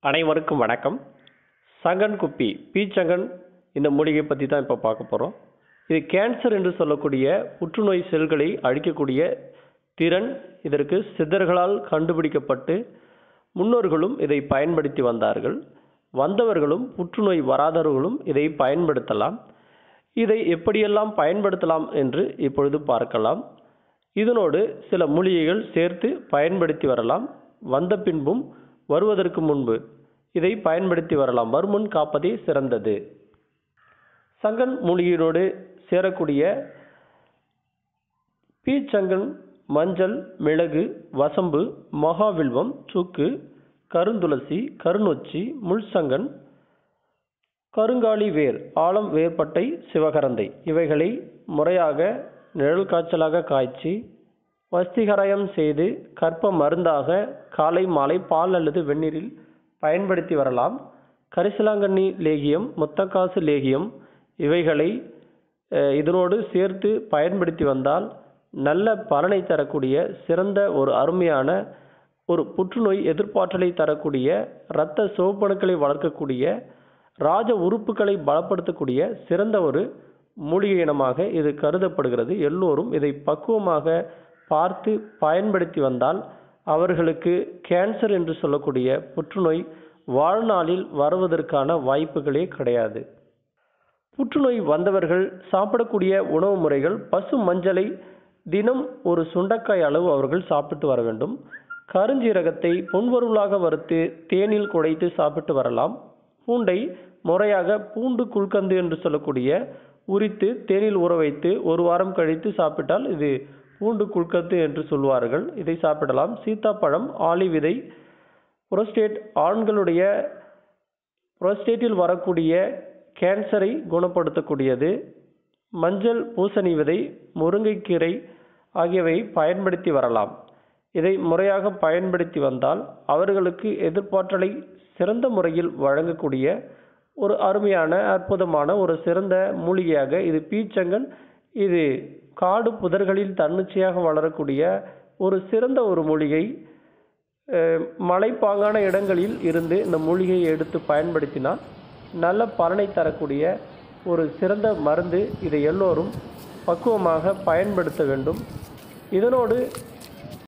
அனைவருக்கும் வணக்கம் சங்கன் குப்பி பீச்சங்கன் இந்த மூலிகை பற்றி தான் இப்போ பார்க்க போகிறோம் இது கேன்சர் என்று சொல்லக்கூடிய புற்றுநோய் செல்களை அழிக்கக்கூடிய திறன் இதற்கு சித்தர்களால் கண்டுபிடிக்கப்பட்டு முன்னோர்களும் இதை பயன்படுத்தி வந்தார்கள் வந்தவர்களும் புற்றுநோய் வராதவர்களும் இதை பயன்படுத்தலாம் இதை எப்படியெல்லாம் பயன்படுத்தலாம் என்று இப்பொழுது பார்க்கலாம் இதனோடு சில மூலிகைகள் சேர்த்து பயன்படுத்தி வரலாம் வந்த பின்பும் வருவதற்கு முன்பு இதை பயன்படுத்தி வரலாம் வருமுன் காப்பதே சிறந்தது சங்கன் மூலிகையோடு சேரக்கூடிய பீச்சங்கன் மஞ்சள் மிளகு வசம்பு மகாவில்வம் சுக்கு கருந்துளசி கருநொச்சி முள்சங்கன் கருங்காலி வேர் ஆழம் வேர்பட்டை சிவகரந்தை இவைகளை முறையாக நிழல் காய்ச்சலாக காய்ச்சி வஸ்திகராயம் செய்து கற்ப மருந்தாக காலை மாலை பால் அல்லது வெந்நீரில் பயன்படுத்தி வரலாம் கரிசலாங்கண்ணி லேகியம் முத்தக்காசு லேகியம் இவைகளை அஹ், இதனோடு சேர்த்து பயன்படுத்தி வந்தால் நல்ல பலனை தரக்கூடிய சிறந்த ஒரு அருமையான ஒரு புற்றுநோய் எதிர்ப்பாற்றலை தரக்கூடிய இரத்த சிவப்பணுக்களை வளர்க்கக்கூடிய ராஜ உறுப்புகளை பலப்படுத்தக்கூடிய சிறந்த ஒரு மூலிகை இனமாக இது கருதப்படுகிறது எல்லோரும் இதை பக்குவமாக பார்த்து பயன்படுத்தி வந்தால் அவர்களுக்கு கேன்சர் என்று சொல்லக்கூடிய புற்றுநோய் வாழ்நாளில் வருவதற்கான வாய்ப்புகளே கிடையாது புற்றுநோய் வந்தவர்கள் சாப்பிடக்கூடிய உணவு முறைகள் பசு மஞ்சளை தினம் ஒரு சுண்டக்காய் அளவு அவர்கள் சாப்பிட்டு வர வேண்டும் கருஞ்சீரகத்தை பொன்வருளாக வறுத்து தேனில் குழைத்து சாப்பிட்டு வரலாம் பூண்டை முறையாக பூண்டு குல்கந்து என்று சொல்லக்கூடிய உரித்து தேனில் ஊற வைத்து ஒரு வாரம் கழித்து சாப்பிட்டால் இது பூண்டு குல்கந்து என்று சொல்வார்கள் இதை சாப்பிடலாம் சீத்தாப்பழம் ஆளி விதை புரோஸ்டேட் ஆண்களுடைய புரோஸ்டேட்டில் வரக்கூடிய கேன்சரை குணப்படுத்தக்கூடியது மஞ்சள் பூசணி விதை முருங்கைக்கீரை ஆகியவை பயன்படுத்தி வரலாம் இதை முறையாக பயன்படுத்தி வந்தால் அவர்களுக்கு எதிர்ப்பாற்றலை சிறந்த முறையில் வழங்கக்கூடிய ஒரு அருமையான அற்புதமான ஒரு சிறந்த மூலிகையாக இது பீச்சங்கன் இது காடு புதர்களில் தன்னிச்சையாக வளரக்கூடிய ஒரு சிறந்த ஒரு மூலிகை அஹ், மலைப்பாங்கான இடங்களில் இருந்து இந்த மூலிகையை எடுத்து பயன்படுத்தினால் நல்ல பலனை தரக்கூடிய ஒரு சிறந்த மருந்து இதை எல்லோரும் பக்குவமாக பயன்படுத்த வேண்டும் இதனோடு